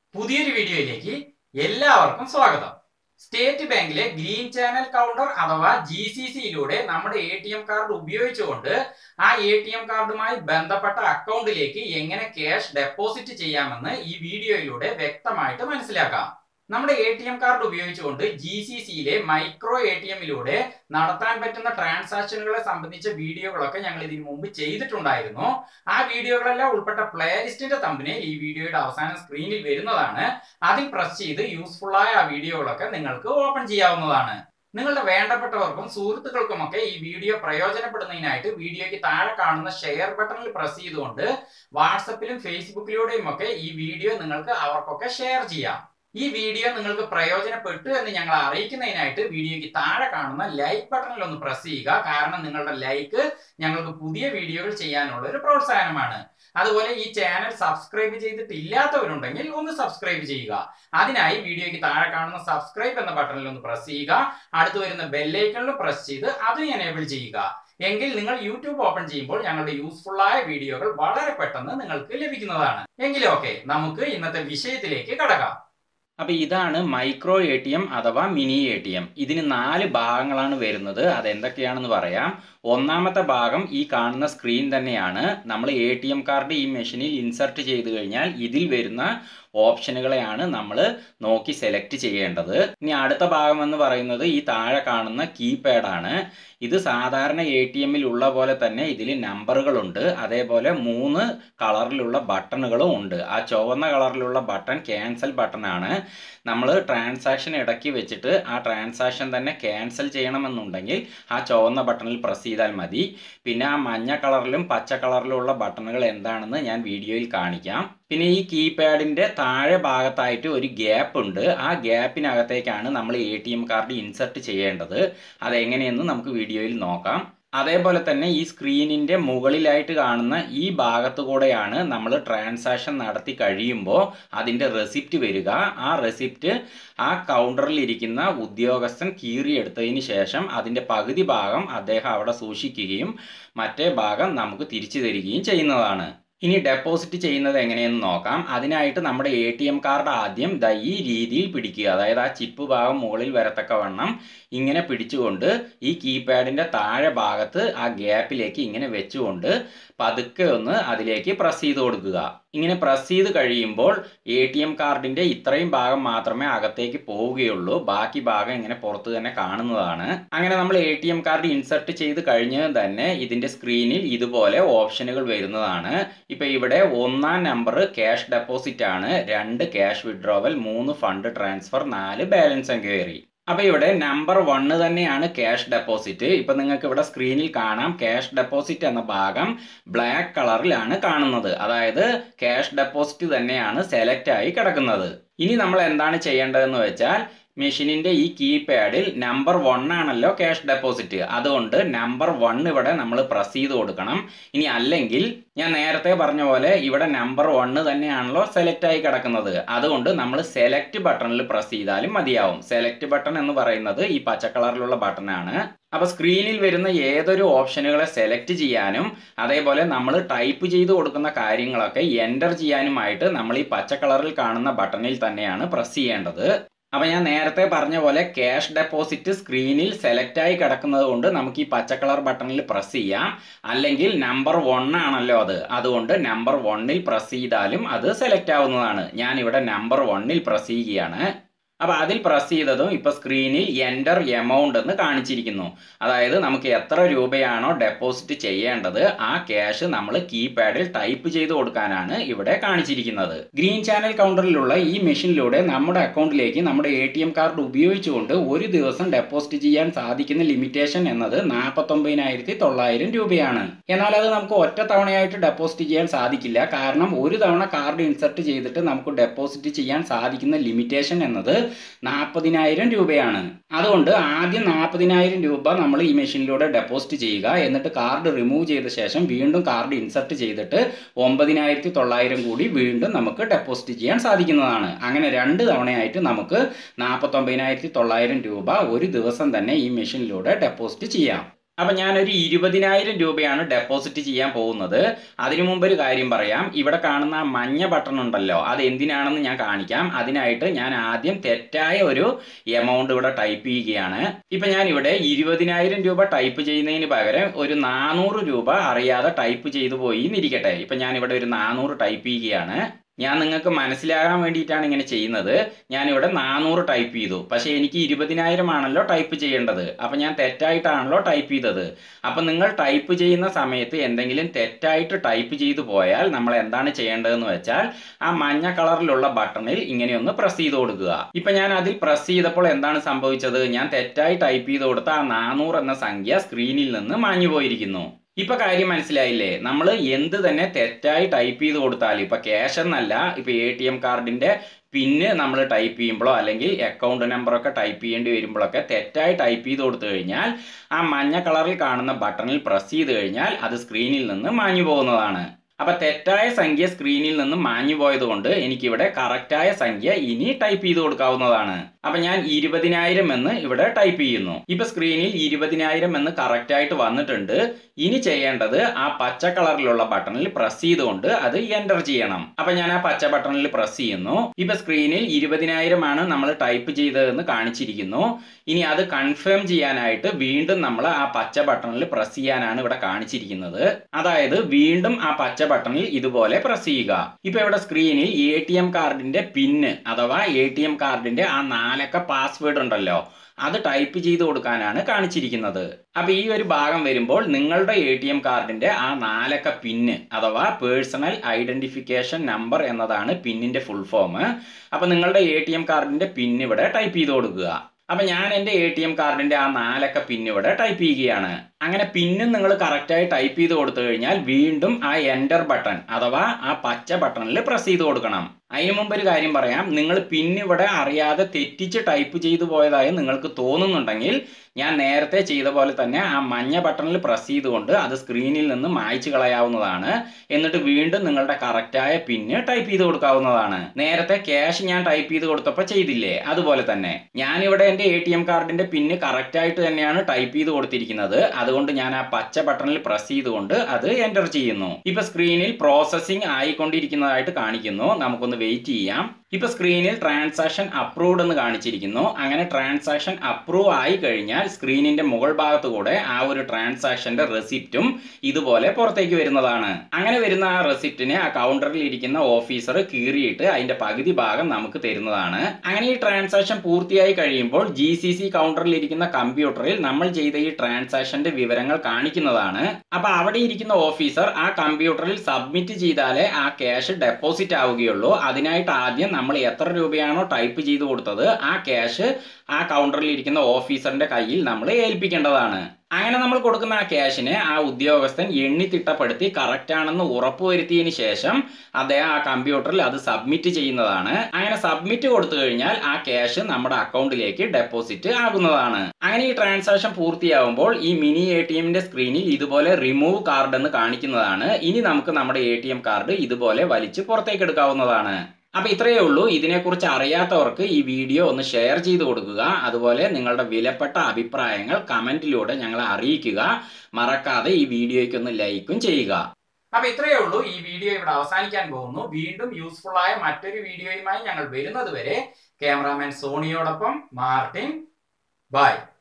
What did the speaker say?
പുതിയൊരു വീഡിയോയിലേക്ക് എല്ലാവർക്കും സ്വാഗതം സ്റ്റേറ്റ് ബാങ്കിലെ ഗ്രീൻ ചാനൽ കൗണ്ടർ അഥവാ ജി സി സിയിലൂടെ നമ്മുടെ എ ടി എം കാർഡ് ഉപയോഗിച്ചുകൊണ്ട് ആ എ ടി എം കാർഡുമായി ബന്ധപ്പെട്ട അക്കൗണ്ടിലേക്ക് എങ്ങനെ ക്യാഷ് ഡെപ്പോസിറ്റ് ചെയ്യാമെന്ന് ഈ വീഡിയോയിലൂടെ വ്യക്തമായിട്ട് മനസ്സിലാക്കാം നമ്മുടെ എ ടി എം കാർഡ് ഉപയോഗിച്ചുകൊണ്ട് ജി സി സിയിലെ മൈക്രോ എ ടി എമ്മിലൂടെ നടത്താൻ പറ്റുന്ന ട്രാൻസാക്ഷനുകളെ സംബന്ധിച്ച വീഡിയോകളൊക്കെ ഞങ്ങൾ ഇതിനു മുമ്പ് ചെയ്തിട്ടുണ്ടായിരുന്നു ആ വീഡിയോകളെല്ലാം ഉൾപ്പെട്ട പ്ലേലിസ്റ്റിന്റെ തമ്പിനെ ഈ വീഡിയോയുടെ അവസാന സ്ക്രീനിൽ വരുന്നതാണ് അതിൽ പ്രസ് ചെയ്ത് യൂസ്ഫുൾ ആയ ആ വീഡിയോകളൊക്കെ നിങ്ങൾക്ക് ഓപ്പൺ ചെയ്യാവുന്നതാണ് നിങ്ങളുടെ വേണ്ടപ്പെട്ടവർക്കും സുഹൃത്തുക്കൾക്കുമൊക്കെ ഈ വീഡിയോ പ്രയോജനപ്പെടുന്നതിനായിട്ട് വീഡിയോയ്ക്ക് താഴെ കാണുന്ന ഷെയർ ബട്ടണിൽ പ്രസ് ചെയ്തുകൊണ്ട് വാട്സപ്പിലും ഫേസ്ബുക്കിലൂടെയും ഒക്കെ ഈ വീഡിയോ നിങ്ങൾക്ക് അവർക്കൊക്കെ ഷെയർ ചെയ്യാം ഈ വീഡിയോ നിങ്ങൾക്ക് പ്രയോജനപ്പെട്ടു എന്ന് ഞങ്ങൾ അറിയിക്കുന്നതിനായിട്ട് വീഡിയോയ്ക്ക് താഴെ കാണുന്ന ലൈക്ക് ബട്ടണിൽ ഒന്ന് പ്രസ് ചെയ്യുക കാരണം നിങ്ങളുടെ ലൈക്ക് ഞങ്ങൾക്ക് പുതിയ വീഡിയോകൾ ചെയ്യാനുള്ള ഒരു പ്രോത്സാഹനമാണ് അതുപോലെ ഈ ചാനൽ സബ്സ്ക്രൈബ് ചെയ്തിട്ടില്ലാത്തവരുണ്ടെങ്കിൽ ഒന്ന് സബ്സ്ക്രൈബ് ചെയ്യുക അതിനായി വീഡിയോയ്ക്ക് താഴെ കാണുന്ന സബ്സ്ക്രൈബ് എന്ന ബട്ടണിൽ ഒന്ന് പ്രസ് ചെയ്യുക അടുത്ത് വരുന്ന ബെല്ലൈക്കണിൽ പ്രസ് ചെയ്ത് അത് എനേബിൾ ചെയ്യുക എങ്കിൽ നിങ്ങൾ യൂട്യൂബ് ഓപ്പൺ ചെയ്യുമ്പോൾ ഞങ്ങളുടെ യൂസ്ഫുൾ ആയ വീഡിയോകൾ വളരെ പെട്ടെന്ന് നിങ്ങൾക്ക് ലഭിക്കുന്നതാണ് എങ്കിലും ഓക്കെ നമുക്ക് ഇന്നത്തെ വിഷയത്തിലേക്ക് കടക്കാം അപ്പോൾ ഇതാണ് മൈക്രോ എ ടി എം അഥവാ മിനി എ ടി എം ഇതിന് നാല് ഭാഗങ്ങളാണ് വരുന്നത് അതെന്തൊക്കെയാണെന്ന് പറയാം ഒന്നാമത്തെ ഭാഗം ഈ കാണുന്ന സ്ക്രീൻ തന്നെയാണ് നമ്മൾ എ ടി എം കാർഡ് ഈ മെഷീനിൽ ഇൻസർട്ട് ചെയ്ത് കഴിഞ്ഞാൽ ഇതിൽ വരുന്ന ഓപ്ഷനുകളെയാണ് നമ്മൾ നോക്കി സെലക്ട് ചെയ്യേണ്ടത് ഇനി അടുത്ത ഭാഗം എന്ന് പറയുന്നത് ഈ താഴെ കാണുന്ന കീപാഡാണ് ഇത് സാധാരണ എ ടി എമ്മിൽ ഉള്ള പോലെ തന്നെ ഇതിൽ നമ്പറുകളുണ്ട് അതേപോലെ മൂന്ന് കളറിലുള്ള ബട്ടണുകളും ഉണ്ട് ആ ചുവന്ന കളറിലുള്ള ബട്ടൺ ക്യാൻസൽ ബട്ടൺ ആണ് നമ്മൾ ട്രാൻസാക്ഷൻ ഇടയ്ക്ക് വെച്ചിട്ട് ആ ട്രാൻസാക്ഷൻ തന്നെ ക്യാൻസൽ ചെയ്യണമെന്നുണ്ടെങ്കിൽ ആ ചുവന്ന ബട്ടണിൽ പ്രസ് ചെയ്താൽ മതി പിന്നെ ആ മഞ്ഞ കളറിലും പച്ച കളറിലും ഉള്ള ബട്ടണുകൾ എന്താണെന്ന് ഞാൻ വീഡിയോയിൽ കാണിക്കാം പിന്നെ ഈ കീപാഡിൻ്റെ താഴെ ഭാഗത്തായിട്ട് ഒരു ഗ്യാപ്പ് ഉണ്ട് ആ ഗ്യാപ്പിനകത്തേക്കാണ് നമ്മൾ A T M card insert ചെയ്യേണ്ടത് അതെങ്ങനെയെന്ന് നമുക്ക് വീഡിയോയിൽ നോക്കാം അതേപോലെ തന്നെ ഈ സ്ക്രീനിൻ്റെ മുകളിലായിട്ട് കാണുന്ന ഈ ഭാഗത്തു കൂടെയാണ് നമ്മൾ ട്രാൻസാക്ഷൻ നടത്തി കഴിയുമ്പോൾ അതിൻ്റെ റെസിപ്റ്റ് വരിക ആ റെസിപ്റ്റ് ആ കൗണ്ടറിൽ ഇരിക്കുന്ന ഉദ്യോഗസ്ഥൻ കീറിയെടുത്തതിന് ശേഷം അതിൻ്റെ പകുതി ഭാഗം അദ്ദേഹം അവിടെ സൂക്ഷിക്കുകയും മറ്റേ ഭാഗം നമുക്ക് തിരിച്ചു തരികയും ചെയ്യുന്നതാണ് ഇനി ഡെപ്പോസിറ്റ് ചെയ്യുന്നത് എങ്ങനെയെന്ന് നോക്കാം അതിനായിട്ട് നമ്മുടെ എ ടി എം കാർഡ് ആദ്യം ദ ഈ രീതിയിൽ പിടിക്കുക അതായത് ആ ചിപ്പ് ഭാഗം മുകളിൽ വരത്തക്കവണ്ണം ഇങ്ങനെ പിടിച്ചുകൊണ്ട് ഈ കീപാഡിൻ്റെ താഴെ ഭാഗത്ത് ആ ഗ്യാപ്പിലേക്ക് ഇങ്ങനെ വെച്ചുകൊണ്ട് പതുക്കെ ഒന്ന് അതിലേക്ക് പ്രസ് ചെയ്ത് കൊടുക്കുക ഇങ്ങനെ പ്രസ് ചെയ്ത് കഴിയുമ്പോൾ എ ടി എം കാർഡിൻ്റെ ഇത്രയും ഭാഗം മാത്രമേ അകത്തേക്ക് പോവുകയുള്ളൂ ബാക്കി ഭാഗം ഇങ്ങനെ പുറത്ത് തന്നെ കാണുന്നതാണ് അങ്ങനെ നമ്മൾ A T M card insert ചെയ്ത് കഴിഞ്ഞത് തന്നെ ഇതിൻ്റെ സ്ക്രീനിൽ ഇതുപോലെ ഓപ്ഷനുകൾ വരുന്നതാണ് ഇപ്പൊ ഇവിടെ ഒന്നാം നമ്പർ ക്യാഷ് ഡെപ്പോസിറ്റ് ആണ് രണ്ട് ക്യാഷ് വിഡ്രോവൽ മൂന്ന് ഫണ്ട് ട്രാൻസ്ഫർ നാല് ബാലൻസ് എൻക്വയറി അപ്പോൾ ഇവിടെ നമ്പർ വണ്ണ് തന്നെയാണ് ക്യാഷ് ഡെപ്പോസിറ്റ് ഇപ്പം നിങ്ങൾക്ക് ഇവിടെ സ്ക്രീനിൽ കാണാം ക്യാഷ് ഡെപ്പോസിറ്റ് എന്ന ഭാഗം ബ്ലാക്ക് കളറിലാണ് കാണുന്നത് അതായത് ക്യാഷ് ഡെപ്പോസിറ്റ് തന്നെയാണ് സെലക്ട് ആയി കിടക്കുന്നത് ഇനി നമ്മൾ എന്താണ് ചെയ്യേണ്ടതെന്ന് വെച്ചാൽ മെഷീനിൻ്റെ ഈ കീപാഡിൽ നമ്പർ വൺ ആണല്ലോ ക്യാഷ് ഡെപ്പോസിറ്റ് അതുകൊണ്ട് നമ്പർ വൺ ഇവിടെ നമ്മൾ പ്രസ് ചെയ്ത് കൊടുക്കണം ഇനി അല്ലെങ്കിൽ ഞാൻ നേരത്തെ പറഞ്ഞ പോലെ ഇവിടെ നമ്പർ വണ്ണ് തന്നെയാണല്ലോ സെലക്ട് ആയി കിടക്കുന്നത് അതുകൊണ്ട് നമ്മൾ സെലക്ട് ബട്ടണിൽ പ്രസ് ചെയ്താലും മതിയാവും സെലക്ട് ബട്ടൺ എന്ന് പറയുന്നത് ഈ പച്ച കളറിലുള്ള ബട്ടണാണ് അപ്പോൾ സ്ക്രീനിൽ വരുന്ന ഏതൊരു ഓപ്ഷനുകളെ സെലക്ട് ചെയ്യാനും അതേപോലെ നമ്മൾ ടൈപ്പ് ചെയ്ത് കൊടുക്കുന്ന കാര്യങ്ങളൊക്കെ എൻ്റർ ചെയ്യാനുമായിട്ട് നമ്മൾ ഈ പച്ച കളറിൽ കാണുന്ന ബട്ടണിൽ തന്നെയാണ് പ്രസ് ചെയ്യേണ്ടത് അപ്പോൾ ഞാൻ നേരത്തെ പറഞ്ഞ പോലെ ക്യാഷ് ഡെപ്പോസിറ്റ് സ്ക്രീനിൽ സെലക്ട് ആയി കിടക്കുന്നത് കൊണ്ട് നമുക്ക് ഈ പച്ച കളർ ബട്ടണിൽ പ്രസ് ചെയ്യാം അല്ലെങ്കിൽ നമ്പർ വൺ ആണല്ലോ അത് അതുകൊണ്ട് നമ്പർ വണ്ണിൽ പ്രസ് ചെയ്താലും അത് സെലക്ട് ആവുന്നതാണ് ഞാൻ ഇവിടെ നമ്പർ വണ്ണിൽ പ്രസ് ചെയ്യുകയാണ് അപ്പോൾ അതിൽ പ്രസ് ചെയ്തതും ഇപ്പോൾ സ്ക്രീനിൽ എൻ്റർ എമൗണ്ട് എന്ന് കാണിച്ചിരിക്കുന്നു അതായത് നമുക്ക് എത്ര രൂപയാണോ ഡെപ്പോസിറ്റ് ചെയ്യേണ്ടത് ആ ക്യാഷ് നമ്മൾ കീപാഡിൽ ടൈപ്പ് ചെയ്ത് കൊടുക്കാനാണ് ഇവിടെ കാണിച്ചിരിക്കുന്നത് ഗ്രീൻ ചാനൽ കൗണ്ടറിലുള്ള ഈ മെഷീനിലൂടെ നമ്മുടെ അക്കൗണ്ടിലേക്ക് നമ്മുടെ എ ടി എം കാർഡ് ഉപയോഗിച്ചുകൊണ്ട് ഒരു ദിവസം ഡെപ്പോസിറ്റ് ചെയ്യാൻ സാധിക്കുന്ന ലിമിറ്റേഷൻ എന്നത് നാൽപ്പത്തൊമ്പതിനായിരത്തി തൊള്ളായിരം രൂപയാണ് എന്നാൽ അത് നമുക്ക് ഒറ്റ തവണയായിട്ട് ഡെപ്പോസിറ്റ് ചെയ്യാൻ സാധിക്കില്ല കാരണം ഒരു തവണ കാർഡ് ഇൻസർട്ട് ചെയ്തിട്ട് നമുക്ക് ഡെപ്പോസിറ്റ് ചെയ്യാൻ സാധിക്കുന്ന ലിമിറ്റേഷൻ എന്നത് നാൽപ്പതിനായിരം രൂപയാണ് അതുകൊണ്ട് ആദ്യം നാൽപ്പതിനായിരം രൂപ നമ്മൾ ഈ മെഷീനിലൂടെ ഡെപ്പോസിറ്റ് ചെയ്യുക എന്നിട്ട് കാർഡ് റിമൂവ് ചെയ്ത ശേഷം വീണ്ടും കാർഡ് ഇൻസർട്ട് ചെയ്തിട്ട് ഒമ്പതിനായിരത്തി തൊള്ളായിരം കൂടി വീണ്ടും നമുക്ക് ഡെപ്പോസിറ്റ് ചെയ്യാൻ സാധിക്കുന്നതാണ് അങ്ങനെ രണ്ട് തവണയായിട്ട് നമുക്ക് നാൽപ്പത്തൊമ്പതിനായിരത്തി തൊള്ളായിരം രൂപ ഒരു ദിവസം തന്നെ ഈ മെഷീനിലൂടെ ഡെപ്പോസിറ്റ് ചെയ്യാം അപ്പൊ ഞാനൊരു ഇരുപതിനായിരം രൂപയാണ് ഡെപ്പോസിറ്റ് ചെയ്യാൻ പോകുന്നത് അതിനു മുമ്പ് ഒരു കാര്യം പറയാം ഇവിടെ കാണുന്ന ആ മഞ്ഞ ബട്ടൺ ഉണ്ടല്ലോ അത് എന്തിനാണെന്ന് ഞാൻ കാണിക്കാം അതിനായിട്ട് ഞാൻ ആദ്യം തെറ്റായ ഒരു എമൗണ്ട് ഇവിടെ ടൈപ്പ് ചെയ്യുകയാണ് ഇപ്പൊ ഞാൻ ഇവിടെ ഇരുപതിനായിരം രൂപ ടൈപ്പ് ചെയ്യുന്നതിന് പകരം ഒരു നാനൂറ് രൂപ അറിയാതെ ടൈപ്പ് ചെയ്തു പോയി എന്നിരിക്കട്ടെ ഇപ്പൊ ഞാൻ ഇവിടെ ഒരു നാനൂറ് ടൈപ്പ് ചെയ്യുകയാണ് ഞാൻ നിങ്ങൾക്ക് മനസ്സിലാകാൻ വേണ്ടിയിട്ടാണ് ഇങ്ങനെ ചെയ്യുന്നത് ഞാനിവിടെ നാനൂറ് ടൈപ്പ് ചെയ്തു പക്ഷേ എനിക്ക് ഇരുപതിനായിരം ആണല്ലോ ടൈപ്പ് ചെയ്യേണ്ടത് അപ്പം ഞാൻ തെറ്റായിട്ടാണല്ലോ ടൈപ്പ് ചെയ്തത് അപ്പം നിങ്ങൾ ടൈപ്പ് ചെയ്യുന്ന സമയത്ത് എന്തെങ്കിലും തെറ്റായിട്ട് ടൈപ്പ് ചെയ്തു പോയാൽ നമ്മൾ എന്താണ് ചെയ്യേണ്ടതെന്ന് വെച്ചാൽ ആ മഞ്ഞ കളറിലുള്ള ബട്ടണിൽ ഇങ്ങനെയൊന്ന് പ്രസ് ചെയ്ത് കൊടുക്കുക ഇപ്പം ഞാൻ അതിൽ പ്രസ് ചെയ്തപ്പോൾ എന്താണ് സംഭവിച്ചത് ഞാൻ തെറ്റായി ടൈപ്പ് ചെയ്ത് കൊടുത്ത ആ നാനൂറ് എന്ന സംഖ്യ സ്ക്രീനിൽ നിന്ന് മാഞ്ഞു പോയിരിക്കുന്നു ഇപ്പൊ കാര്യം മനസ്സിലായില്ലേ നമ്മൾ എന്ത് തന്നെ തെറ്റായി ടൈപ്പ് ചെയ്ത് കൊടുത്താൽ ഇപ്പൊ ക്യാഷ് എന്നല്ല ഇപ്പൊ എ ടി എം കാർഡിന്റെ പിന്ന് നമ്മൾ ടൈപ്പ് ചെയ്യുമ്പോഴോ അല്ലെങ്കിൽ അക്കൗണ്ട് നമ്പറൊക്കെ ടൈപ്പ് ചെയ്യേണ്ടി വരുമ്പോഴൊക്കെ തെറ്റായി ടൈപ്പ് ചെയ്ത് കൊടുത്തു കഴിഞ്ഞാൽ ആ മഞ്ഞ കളറിൽ കാണുന്ന ബട്ടണിൽ പ്രസ് ചെയ്ത് കഴിഞ്ഞാൽ അത് സ്ക്രീനിൽ നിന്ന് മാഞ്ഞു പോകുന്നതാണ് അപ്പൊ തെറ്റായ സംഖ്യ സ്ക്രീനിൽ നിന്ന് മാഞ്ഞു പോയതുകൊണ്ട് എനിക്കിവിടെ കറക്റ്റായ സംഖ്യ ഇനി ടൈപ്പ് ചെയ്ത് കൊടുക്കാവുന്നതാണ് അപ്പൊ ഞാൻ ഇരുപതിനായിരം എന്ന് ഇവിടെ ടൈപ്പ് ചെയ്യുന്നു ഇപ്പൊ സ്ക്രീനിൽ ഇരുപതിനായിരം എന്ന് കറക്റ്റ് ആയിട്ട് വന്നിട്ടുണ്ട് ഇനി ചെയ്യേണ്ടത് ആ പച്ച കളറിലുള്ള ബട്ടണിൽ പ്രസ് ചെയ്തുകൊണ്ട് അത് എൻ്റർ ചെയ്യണം അപ്പൊ ഞാൻ ആ പച്ച ബട്ടണിൽ പ്രസ് ചെയ്യുന്നു ഇപ്പൊ സ്ക്രീനിൽ ഇരുപതിനായിരം ആണ് നമ്മൾ ടൈപ്പ് ചെയ്തതെന്ന് കാണിച്ചിരിക്കുന്നു ഇനി അത് കൺഫേം ചെയ്യാനായിട്ട് വീണ്ടും നമ്മൾ ആ പച്ച ബട്ടണിൽ പ്രസ് ചെയ്യാനാണ് ഇവിടെ കാണിച്ചിരിക്കുന്നത് അതായത് വീണ്ടും ആ പച്ച ബട്ടണിൽ ഇതുപോലെ പ്രസ് ചെയ്യുക ഇപ്പൊ ഇവിടെ സ്ക്രീനിൽ എ ടി എം കാർഡിന്റെ പിന്ന് അഥവാ എ ടി എം കാർഡിന്റെ ആ നാലക്ക പാസ്വേഡ് ഉണ്ടല്ലോ അത് ടൈപ്പ് ചെയ്ത് കൊടുക്കാനാണ് കാണിച്ചിരിക്കുന്നത് അപ്പൊ ഈ ഒരു ഭാഗം വരുമ്പോൾ നിങ്ങളുടെ എ ടി എം കാർഡിന്റെ ആ നാലക്ക പിന്ന് അഥവാ പേഴ്സണൽ ഐഡന്റിഫിക്കേഷൻ നമ്പർ എന്നതാണ് പിന്നിന്റെ ഫുൾ ഫോം അപ്പൊ നിങ്ങളുടെ എ ടി എം കാർഡിന്റെ പിന്ന് ഇവിടെ ടൈപ്പ് ചെയ്ത് കൊടുക്കുക അപ്പൊ ഞാൻ എൻ്റെ എ ടി എം കാർഡിന്റെ ആ നാലക്ക പിന്ന് ഇവിടെ ടൈപ്പ് ചെയ്യുകയാണ് അങ്ങനെ പിന്നും നിങ്ങൾ കറക്റ്റായി ടൈപ്പ് ചെയ്ത് കൊടുത്തു കഴിഞ്ഞാൽ വീണ്ടും ആ എൻ്റർ ബട്ടൺ അഥവാ ആ പച്ച ബട്ടണിൽ പ്രസ് ചെയ്ത് കൊടുക്കണം അതിനു മുമ്പ് ഒരു കാര്യം പറയാം നിങ്ങൾ പിന്ന് ഇവിടെ അറിയാതെ തെറ്റിച്ച് ടൈപ്പ് ചെയ്തു പോയതായി നിങ്ങൾക്ക് തോന്നുന്നുണ്ടെങ്കിൽ ഞാൻ നേരത്തെ ചെയ്ത പോലെ തന്നെ ആ മഞ്ഞ ബട്ടണിൽ പ്രസ് ചെയ്തുകൊണ്ട് അത് സ്ക്രീനിൽ നിന്ന് മായ്ച്ചു കളയാവുന്നതാണ് എന്നിട്ട് വീണ്ടും നിങ്ങളുടെ കറക്റ്റായ പിന്ന് ടൈപ്പ് ചെയ്ത് കൊടുക്കാവുന്നതാണ് നേരത്തെ ക്യാഷ് ഞാൻ ടൈപ്പ് ചെയ്ത് കൊടുത്തപ്പോൾ ചെയ്തില്ലേ അതുപോലെ തന്നെ ഞാനിവിടെ എൻ്റെ എ ടി എം കാർഡിന്റെ പിന്ന് കറക്റ്റായിട്ട് തന്നെയാണ് ടൈപ്പ് ചെയ്ത് കൊടുത്തിരിക്കുന്നത് അതുകൊണ്ട് ഞാൻ ആ പച്ച ബട്ടണിൽ പ്രസ് ചെയ്തുകൊണ്ട് അത് എൻ്റർ ചെയ്യുന്നു ഇപ്പൊ സ്ക്രീനിൽ പ്രോസസ്സിംഗ് ആയിക്കൊണ്ടിരിക്കുന്നതായിട്ട് കാണിക്കുന്നു നമുക്കൊന്ന് വെയിറ്റ് ചെയ്യാം ഇപ്പൊ സ്ക്രീനിൽ ട്രാൻസാക്ഷൻ അപ്രൂവ്ഡ് എന്ന് കാണിച്ചിരിക്കുന്നു അങ്ങനെ ട്രാൻസാക്ഷൻ അപ്രൂവ് ആയി കഴിഞ്ഞാൽ സ്ക്രീനിന്റെ മുകൾ ഭാഗത്ത് കൂടെ ആ ഒരു ട്രാൻസാക്ഷന്റെ റെസിപ്റ്റും ഇതുപോലെ പുറത്തേക്ക് വരുന്നതാണ് അങ്ങനെ വരുന്ന ആ റെസിപ്റ്റിനെ ആ കൗണ്ടറിൽ ഇരിക്കുന്ന ഓഫീസർ കീറിയിട്ട് അതിന്റെ പകുതി ഭാഗം നമുക്ക് തരുന്നതാണ് അങ്ങനെ ഈ ട്രാൻസാക്ഷൻ പൂർത്തിയായി കഴിയുമ്പോൾ ജി സി സി കൗണ്ടറിൽ ഇരിക്കുന്ന കമ്പ്യൂട്ടറിൽ നമ്മൾ ചെയ്ത ഈ ട്രാൻസാക്ഷന്റെ വിവരങ്ങൾ കാണിക്കുന്നതാണ് അപ്പൊ അവിടെ ഇരിക്കുന്ന ഓഫീസർ ആ കമ്പ്യൂട്ടറിൽ സബ്മിറ്റ് ചെയ്താലേ ആ ക്യാഷ് ഡെപ്പോസിറ്റ് ആവുകയുള്ളൂ അതിനായിട്ട് ആദ്യം നമ്മൾ എത്ര രൂപയാണോ ടൈപ്പ് ചെയ്ത് കൊടുത്തത് ആ ക്യാഷ് ആ കൗണ്ടറിൽ ഇരിക്കുന്ന ഓഫീസറിന്റെ കയ്യിൽ നമ്മൾ ഏൽപ്പിക്കേണ്ടതാണ് അങ്ങനെ നമ്മൾ കൊടുക്കുന്ന ആ ക്യാഷിനെ ആ ഉദ്യോഗസ്ഥൻ എണ്ണി തിട്ടപ്പെടുത്തി കറക്റ്റ് ആണെന്ന് ഉറപ്പുവരുത്തിയതിന് ശേഷം അദ്ദേഹം ആ കമ്പ്യൂട്ടറിൽ അത് സബ്മിറ്റ് ചെയ്യുന്നതാണ് അങ്ങനെ സബ്മിറ്റ് കൊടുത്തു കഴിഞ്ഞാൽ ആ ക്യാഷ് നമ്മുടെ അക്കൗണ്ടിലേക്ക് ഡെപ്പോസിറ്റ് ആകുന്നതാണ് അങ്ങനെ ഈ ട്രാൻസാക്ഷൻ പൂർത്തിയാവുമ്പോൾ ഈ മിനി എ ടി എമ്മിന്റെ സ്ക്രീനിൽ ഇതുപോലെ റിമൂവ് കാർഡ് എന്ന് കാണിക്കുന്നതാണ് ഇനി നമുക്ക് നമ്മുടെ എ ടി എം കാർഡ് ഇതുപോലെ വലിച്ച് പുറത്തേക്ക് എടുക്കാവുന്നതാണ് അപ്പൊ ഇത്രയേ ഉള്ളൂ ഇതിനെക്കുറിച്ച് അറിയാത്തവർക്ക് ഈ വീഡിയോ ഒന്ന് ഷെയർ ചെയ്ത് കൊടുക്കുക അതുപോലെ നിങ്ങളുടെ വിലപ്പെട്ട അഭിപ്രായങ്ങൾ കമന്റിലൂടെ ഞങ്ങളെ അറിയിക്കുക മറക്കാതെ ഈ വീഡിയോയ്ക്ക് ഒന്ന് ലൈക്കും ചെയ്യുക അപ്പൊ ഇത്രയേ ഉള്ളൂ ഈ വീഡിയോ ഇവിടെ അവസാനിക്കാൻ പോകുന്നു വീണ്ടും യൂസ്ഫുൾ ആയ മറ്റൊരു വീഡിയോയുമായി ഞങ്ങൾ വരുന്നത് വരെ ക്യാമറാമാൻ സോണിയോടൊപ്പം മാർട്ടിൻ ബൈ